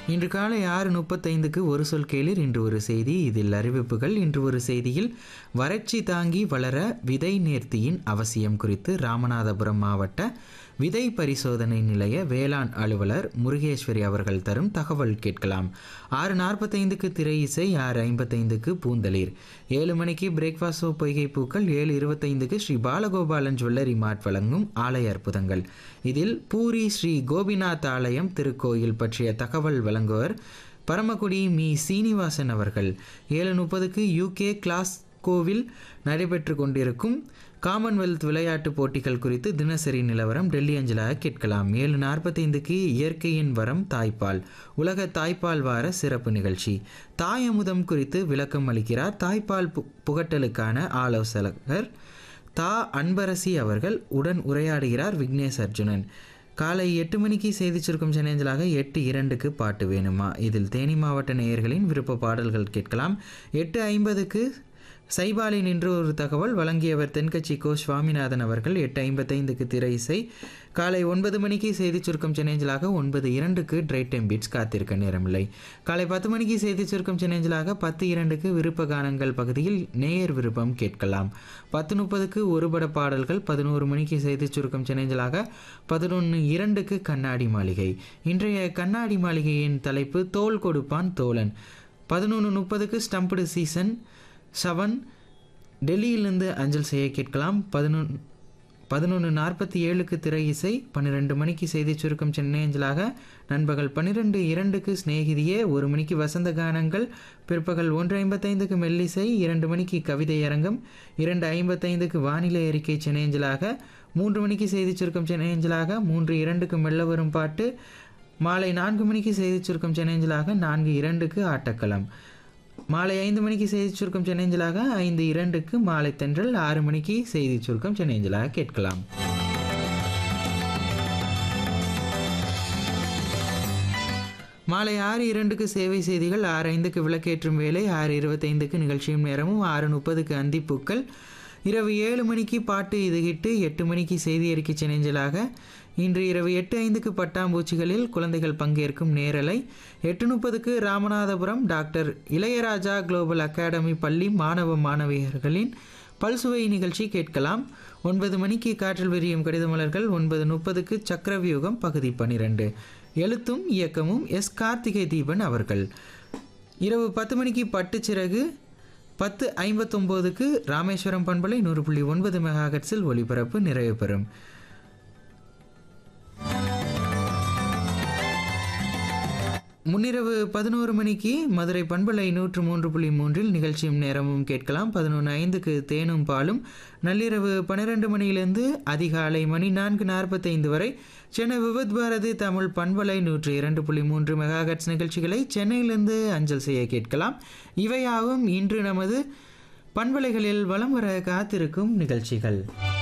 இன்று காலை ஆறு முப்பத்தைந்துக்கு ஒரு சொல் கேளிர் இன்று ஒரு செய்தி இதில் அறிவிப்புகள் இன்று ஒரு செய்தியில் வறட்சி தாங்கி வளர விதை நேர்த்தியின் அவசியம் குறித்து ராமநாதபுரம் மாவட்ட விதை பரிசோதனை நிலைய வேளாண் அலுவலர் முருகேஸ்வரி அவர்கள் தரும் தகவல் கேட்கலாம் ஆறு நாற்பத்தைந்துக்கு திரை இசை ஆறு ஐம்பத்தைந்துக்கு பூந்தளிர் ஏழு மணிக்கு பிரேக்ஃபாஸ்ட் பொய்கை பூக்கள் ஏழு இருபத்தைந்துக்கு ஸ்ரீ பாலகோபாலன் ஜுவல்லரி மார்ட் வழங்கும் ஆலய அற்புதங்கள் இதில் பூரி ஸ்ரீ கோபிநாத் ஆலயம் திருக்கோயில் பற்றிய தகவல் வழங்குவர் பரமக்குடி மீ சீனிவாசன் அவர்கள் ஏழு முப்பதுக்கு யூகே கிளாஸ் கோவில் நடைபெற்று கொண்டிருக்கும் காமன்வெல்த் விளையாட்டுப் போட்டிகள் குறித்து தினசரி நிலவரம் டெல்லி அஞ்சலாக கேட்கலாம் ஏழு நாற்பத்தைந்துக்கு இயற்கையின் வரம் தாய்ப்பால் உலக தாய்ப்பால் வார சிறப்பு நிகழ்ச்சி தாய் அமுதம் குறித்து விளக்கம் அளிக்கிறார் தாய்ப்பால் பு புகட்டலுக்கான ஆலோசகர் தா அன்பரசி அவர்கள் உடன் உரையாடுகிறார் விக்னேஷ் அர்ஜுனன் காலை எட்டு மணிக்கு செய்தி சுருக்கம் சேனஞ்சலாக எட்டு இரண்டுக்கு பாட்டு வேணுமா இதில் தேனி மாவட்ட நேயர்களின் விருப்ப பாடல்கள் கேட்கலாம் எட்டு ஐம்பதுக்கு சைபாலி நின்று ஒரு தகவல் வழங்கியவர் தென்கட்சி கோ சுவாமிநாதன் அவர்கள் எட்டு ஐம்பத்தைந்துக்கு திரை இசை காலை ஒன்பது மணிக்கு செய்தி சுருக்கம் சென்னேஞ்சலாக ஒன்பது இரண்டுக்கு ட்ரை டைம் பீட்ஸ் காத்திருக்க நேரமில்லை காலை பத்து மணிக்கு செய்தி சுருக்கம் சென்னேஞ்சலாக பத்து இரண்டுக்கு விருப்ப கானங்கள் பகுதியில் நேயர் விருப்பம் கேட்கலாம் பத்து முப்பதுக்கு ஒருபட பாடல்கள் பதினோரு மணிக்கு செய்தி சுருக்கம் சென்னேஞ்சலாக பதினொன்று இரண்டுக்கு கண்ணாடி மாளிகை இன்றைய கண்ணாடி மாளிகையின் தலைப்பு தோல் கொடுப்பான் தோழன் பதினொன்று முப்பதுக்கு ஸ்டம்படு சீசன் செவன் டெல்லியிலிருந்து அஞ்சல் செய்ய கேட்கலாம் பதினொன்று பதினொன்று நாற்பத்தி ஏழுக்கு திரை இசை பன்னிரெண்டு மணிக்கு செய்தி சுருக்கம் சென்னை அஞ்சலாக நண்பகல் பன்னிரெண்டு இரண்டுக்கு சிநேகிதியே ஒரு மணிக்கு வசந்த கானங்கள் பிற்பகல் ஒன்று ஐம்பத்தைந்துக்கு மெல்லிசை இரண்டு மணிக்கு கவிதை அரங்கம் இரண்டு ஐம்பத்தைந்துக்கு வானிலை அறிக்கை சென்னை அஞ்சலாக மூன்று மணிக்கு செய்தி சுருக்கம் சென்னை அஞ்சலாக மூன்று இரண்டுக்கு மெல்ல வரும் பாட்டு மாலை நான்கு மணிக்கு செய்தி சுருக்கம் சென்னை அஞ்சலாக நான்கு இரண்டுக்கு ஆட்டக்களம் மாலை ஐந்து மணிக்கு செய்தி சுருக்கம் சென்னைஞ்சலாக ஐந்து இரண்டுக்கு மாலை தென்றல் ஆறு மணிக்கு செய்தி சுருக்கம் சென்னைஞ்சலாக கேட்கலாம் மாலை ஆறு இரண்டுக்கு சேவை செய்திகள் ஆறு ஐந்துக்கு விளக்கேற்றும் வேலை ஆறு இருபத்தைந்துக்கு நிகழ்ச்சியும் நேரமும் ஆறு முப்பதுக்கு அந்திப்பூக்கள் இரவு ஏழு மணிக்கு பாட்டு இதுகிட்டு எட்டு மணிக்கு செய்தி அறிக்கை சென்னைஞ்சலாக இன்று இரவு எட்டு ஐந்துக்கு பட்டாம்பூச்சிகளில் குழந்தைகள் பங்கேற்கும் நேரலை எட்டு முப்பதுக்கு Ramanathapuram doctor Ilaiyaraaja global academy பள்ளி மாணவ மாணவியர்களின் பல்சுவை நிகழ்ச்சி கேட்கலாம் ஒன்பது மணிக்கு காற்றில் விரியும் கடிதமலர்கள் ஒன்பது முப்பதுக்கு சக்கரவியூகம் பகுதி பன்னிரெண்டு எழுத்தும் இயக்கமும் எஸ் கார்த்திகை தீபன் அவர்கள் இரவு பத்து மணிக்கு பட்டுச்சிறகு பத்து ஐம்பத்தொம்போதுக்கு ராமேஸ்வரம் பண்பலை நூறு புள்ளி ஒன்பது மெகாஹெட்ஸில் ஒளிபரப்பு நிறைவு பெறும் முன்னிரவு பதினோரு மணிக்கு மதுரை பண்பலை நூற்று மூன்று புள்ளி மூன்றில் நிகழ்ச்சியும் நேரமும் கேட்கலாம் பதினொன்று ஐந்துக்கு தேனும் பாலும் நள்ளிரவு பன்னிரெண்டு மணியிலிருந்து அதிகாலை மணி நான்கு நாற்பத்தைந்து வரை சென்னை விபத் பாரதி தமிழ் பண்பலை நூற்று இரண்டு புள்ளி மூன்று மெகாஹட்ஸ் நிகழ்ச்சிகளை சென்னையிலிருந்து அஞ்சல் செய்ய கேட்கலாம் இவையாவும் இன்று நமது பண்பலைகளில் வலம் வர காத்திருக்கும் நிகழ்ச்சிகள்